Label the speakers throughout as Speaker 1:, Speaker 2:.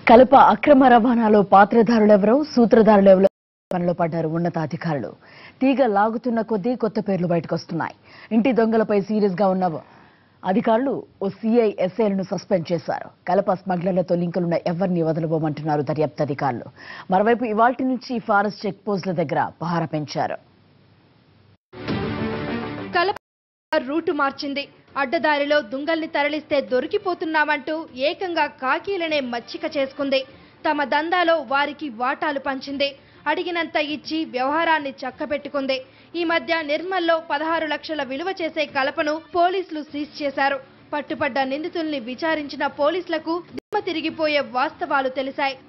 Speaker 1: కలప అక్రమ రవాణాలో పాత్రధారులెవరో సూత్రధారులెవరో పనిలో పడ్డారు ఉన్నతాధికారులు తీగ లాగుతున్న కొద్దీ కొత్త పేర్లు బయటకొస్తున్నాయి ఇంటి దొంగలపై సీరియస్ గా ఉన్న అధికారులు ఓ సీఐ ఎస్ఐలను సస్పెండ్ చేశారు కలప స్మగ్లర్లతో లింకులున్న ఎవరిని వదలబోమంటున్నారు దర్యాప్తు అధికారులు మరోవైపు ఇవాల్టి నుంచి ఫారెస్ట్ చెక్ పోస్టుల దగ్గర పహారా పెంచారు
Speaker 2: కలప రూటు మార్చింది అడ్డదారిలో దుంగల్ని తరలిస్తే దొరికిపోతున్నామంటూ ఏకంగా కాకీలనే మచ్చిక చేసుకుంది తమ దందాలో వారికి వాటాలు పంచింది అడిగినంత ఇచ్చి వ్యవహారాన్ని చక్కబెట్టుకుంది ఈ మధ్య నిర్మల్లో పదహారు లక్షల విలువ చేసే కలపను పోలీసులు సీజ్ చేశారు పట్టుపడ్డ నిందితుల్ని విచారించిన పోలీసులకు దిమ్మ తిరిగిపోయే వాస్తవాలు తెలిసాయి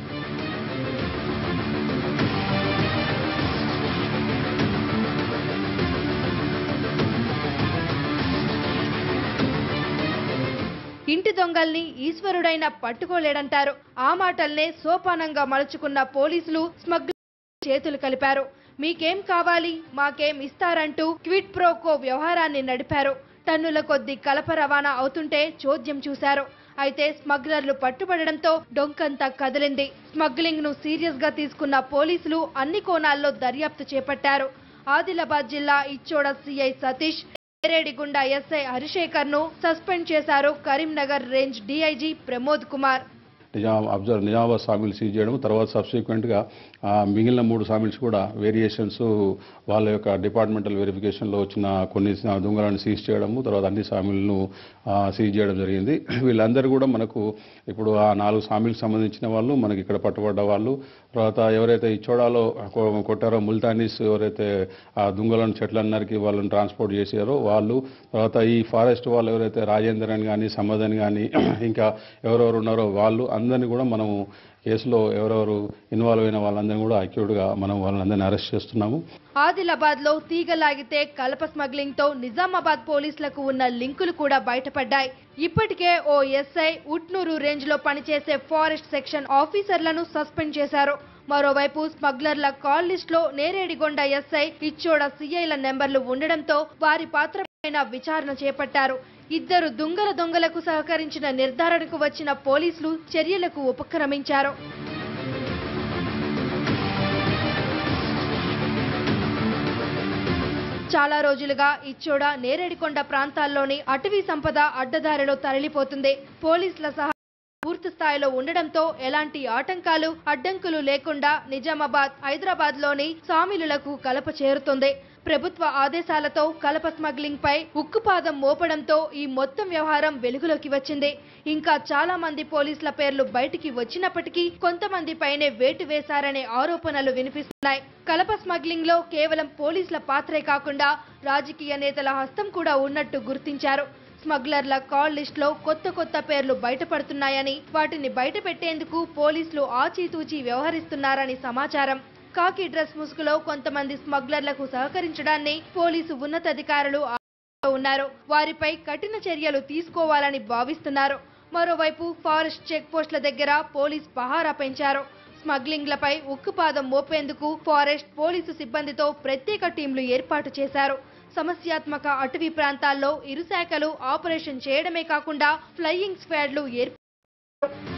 Speaker 2: ఇంటి దొంగల్ని ఈశ్వరుడైన పట్టుకోలేడంటారు ఆ మాటల్నే సోపానంగా మలుచుకున్న పోలీసులు స్మగ్లర్ చేతులు కలిపారు మీకేం కావాలి మాకేం ఇస్తారంటూ క్విట్ ప్రోకో వ్యవహారాన్ని నడిపారు టన్నుల కొద్ది కలప రవాణా అవుతుంటే చోద్యం చూశారు అయితే స్మగ్లర్లు పట్టుబడడంతో డొంకంతా కదిలింది స్మగ్లింగ్ ను సీరియస్ గా తీసుకున్న పోలీసులు అన్ని కోణాల్లో దర్యాప్తు చేపట్టారు ఆదిలాబాద్ జిల్లా ఇచ్చోడ సిఐ సతీష్ నేరేడిగుండ ఎస్ఐ హరిశేఖర్ ను సస్పెండ్ చేశారు Karimnagar range DIG Pramod Kumar
Speaker 3: Nizam observe Nizamabad sawmill seize చేయడం తర్వాత సబ్సిక్వెంట్గా మిగిలిన మూడు సామిల్స్ కూడా వేరియేషన్స్ వాళ్ళ యొక్క డిపార్ట్మెంటల్ వెరిఫికేషన్లో వచ్చిన కొన్ని సా- దొంగలను సీజ్ చేయడము తర్వాత అన్ని సామిల్ను సీజ్ చేయడం జరిగింది వీళ్ళందరూ కూడా మనకు ఇప్పుడు ఆ నాలుగు సామిల్కి సంబంధించిన వాళ్ళు మనకి ఇక్కడ పట్టుబడ్డ వాళ్ళు తర్వాత ఎవరైతే ఈ చోడాలో కొ- కొట్టారో ముల్తానీస్ ఎవరైతే ఆ దుంగలను చెట్లన్నరికి వాళ్ళని ట్రాన్స్పోర్ట్ చేశారో వాళ్ళు తర్వాత ఈ ఫారెస్ట్ వాళ్ళు ఎవరైతే రాజేందర్ అని కానీ సమద్ అని కానీ ఇంకా ఎవరెవరు ఉన్నారో వాళ్ళు అందరినీ కూడా మనము కేసులో ఎవరెవరు ఇన్వాల్వ్ అయిన వాళ్ళందరినీ కూడా అక్యూర్డ్గా మనం వాళ్ళందరినీ అరెస్ట్ చేస్తున్నాము
Speaker 2: ఆదిలాబాద్ లో తీగలాగితే కలప స్మగ్లింగ్ తో నిజామాబాద్ పోలీసులకు ఉన్న లింకులు కూడా బయటపడ్డాయి ఇప్పటికే ఓ ఎస్ఐ ఉట్నూరు రేంజ్ లో పనిచేసే ఫారెస్ట్ సెక్షన్ ఆఫీసర్లను సస్పెండ్ చేశారు మరోవైపు స్మగ్లర్ల కాల్ లిస్ట్ లో నేరేడిగొండ ఎస్ఐ ఇచ్చోడ సిఐల నెంబర్లు ఉండడంతో వారి పాత్రపైన విచారణ చేపట్టారు ఇద్దరు దొంగల దొంగలకు సహకరించిన నిర్ధారణకు వచ్చిన పోలీసులు చర్యలకు ఉపక్రమించారు చాలా రోజులుగా ఇచ్చోడ నేరేడికొండ ప్రాంతాల్లోని అటవీ సంపద అడ్డదారిలో తరలిపోతుంది పోలీసుల సహా పూర్తి స్థాయిలో ఉండడంతో ఎలాంటి ఆటంకాలు అడ్డంకులు లేకుండా నిజామాబాద్ హైదరాబాద్ లోని సామిలులకు కలప చేరుతుంది ప్రభుత్వ ఆదేశాలతో కలప స్మగ్లింగ్ పై ఉక్కుపాదం మోపడంతో ఈ మొత్తం వ్యవహారం వెలుగులోకి వచ్చింది ఇంకా చాలా మంది పోలీసుల పేర్లు బయటికి వచ్చినప్పటికీ కొంతమంది పైనే వేటు వేశారనే ఆరోపణలు వినిపిస్తున్నాయి కలప స్మగ్లింగ్ లో కేవలం పోలీసుల పాత్రే కాకుండా రాజకీయ నేతల హస్తం కూడా ఉన్నట్టు గుర్తించారు స్మగ్లర్ల కాల్ లిస్ట్ లో కొత్త కొత్త పేర్లు బయటపడుతున్నాయని వాటిని బయట పెట్టేందుకు పోలీసులు ఆచితూచి వ్యవహరిస్తున్నారని సమాచారం కాకి డ్రెస్ ముసుగులో కొంతమంది స్మగ్లర్లకు సహకరించడాన్ని పోలీసు ఉన్నతాధికారులు ఆలోచిస్తూ ఉన్నారు వారిపై కఠిన చర్యలు తీసుకోవాలని భావిస్తున్నారు మరోవైపు ఫారెస్ట్ చెక్ పోస్టుల దగ్గర పోలీస్ పహారా పెంచారు స్మగ్లింగ్లపై ఉక్కుపాదం మోపేందుకు ఫారెస్ట్ పోలీసు సిబ్బందితో ప్రత్యేక టీంలు ఏర్పాటు చేశారు సమస్యాత్మక అటవీ ప్రాంతాల్లో ఇరు శాఖలు ఆపరేషన్ చేయడమే కాకుండా ఫ్లయింగ్ స్క్వాడ్లు ఏర్పాటు